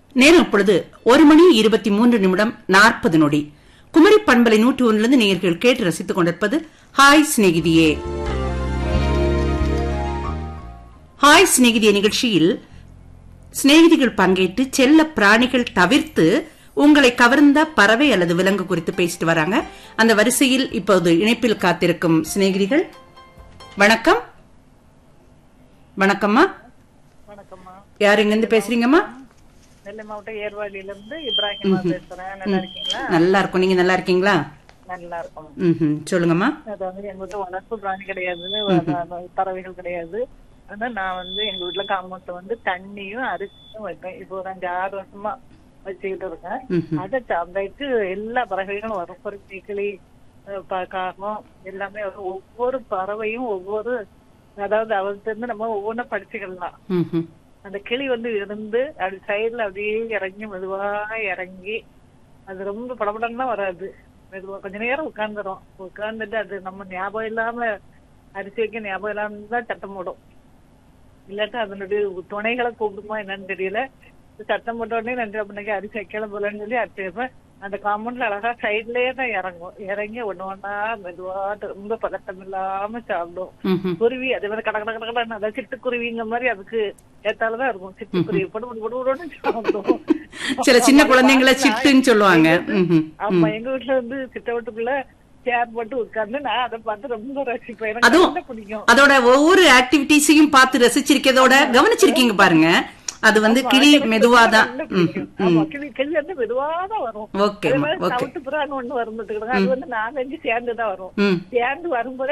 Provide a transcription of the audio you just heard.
நேரம் இப்பொழுது ஒரு மணி இருபத்தி மூன்று நிமிடம் நாற்பது நொடி குமரி பண்பலை நூற்றி ஒன்றிலிருந்து நேயர்கள் கேட்டு ரசித்துக் கொண்டிருப்பது ஹாய் சிநேகிதியே ஹாய் சிநேகிதியே நிகழ்ச்சியில் சிநேகிதிகள் பங்கேற்று செல்ல பிராணிகள் தவிர்த்து உங்களை கவர்ந்த பறவை அல்லது விலங்கு குறித்து பேசிட்டு வராங்க அந்த வரிசையில் இப்போது இணைப்பில் காத்திருக்கும் சிநேகிதிகள் வணக்கம் வணக்கம்மா வணக்கம்மா யார் இங்கிருந்து பேசுறீங்கம்மா நெல்லை மாவட்டம் ஏர்வாடியில இருந்து இப்ராஹிமா பேசுறேன் நல்லா இருக்கீங்களா நல்லா இருக்கும் நீங்க நல்லா இருக்கீங்களா நல்லா இருக்கும் ம்ஹும். சொல்லுங்கம்மா அது வந்து எங்க வீட்டுல வளர்ப்பு பிராணி கிடையாது வ- பறவைகள் கிடையாது ஆனா நான் வந்து எங்க வீட்டுல காம்பவுண்ட்ல வந்து தண்ணியும் அரிசியும் வைப்பேன் இப்போ ஒரு அஞ்சு ஆறு வருஷமா வச்சுக்கிட்டு இருக்கேன் ம்ஹும். அதை சாப்பிட்டு எல்லா பறவைகளும் வரும் பொறுக்கி கிளி அஹ் ப- காகம் எல்லாமே வரும் ஒவ்வொரு பறவையும் ஒவ்வொரு அதாவது அவர்கிட்ட இருந்து நம்ம ஒவ்வொன்றும் படிச்சுக்கலாம் ம்ஹும். அந்த கிளி வந்து இருந்து அப்படி சைடுல அப்படியே இறங்கி மெதுவா இறங்கி அது ரொம்ப படபடன்னா வராது மெதுவா கொஞ்ச நேரம் உட்கார்ந்துரும் உட்கார்ந்துட்டு அது நம்ம ஞாபகம் இல்லாம அரிசி வைக்க ஞாபகம் இல்லாம தான் சட்டம் போடும் இல்லாட்டா அதனுடைய துணைகளை கூப்பிடுமா என்னன்னு தெரியல சட்டம் போட்ட உடனே நன்றி அப்படின்னாக்க அரிசி வைக்கல போலன்னு சொல்லி அரிசி வைப்பேன் அந்த காம்பவுண்ட்ல அழகா சைட்லயே தான் இறங்கும் இறங்கி ஒண்ணு ஒண்ணா மெதுவா ரொம்ப பதட்டம் இல்லாம சாப்பிடும் ம்ஹும். குருவி அதே மாதிரி கட கட கட கடன்னு அதாவது சிட்டுக்குருவிங்க மாதிரி அதுக்கு ஏத்தாலதான் இருக்கும் சிட்டுக்குருவி படு படு படு படுன்னு சாப்பிடும் சில சின்ன குழந்தைங்கள சிட்டுன்னு சொல்லுவாங்க ம்ஹும். ஆமா எங்க வீட்டுல வந்து சிட்ட வீட்டுக்குள்ள சேர் போட்டு உட்கார்ந்து நான் அதை பார்த்து ரொம்ப ரசிப்பேன் எனக்கு அதுவும் ரொம்ப பிடிக்கும் அதோட ஒவ்வொரு ஆக்டிவிட்டிஸையும் பார்த்து ரசிச்சிருக்கதோட கவனிச்சிருக்கீங்க பாருங்க அது வந்து கிளி மெதுவாதான் ரொம்ப ம், பிடிக்கும். ம். ஆமா, கிளி கிளி வந்து மெதுவாதான் வரும் ஓகே அதே மாதிரி ஓகே சவுத்து புறான்னு ஒண்ணு வரும் பாத்துக்கிடுங்க. அது வந்து நாலஞ்சு சேர்ந்துதான் வரும் ம் சேர்ந்து வரும்போதே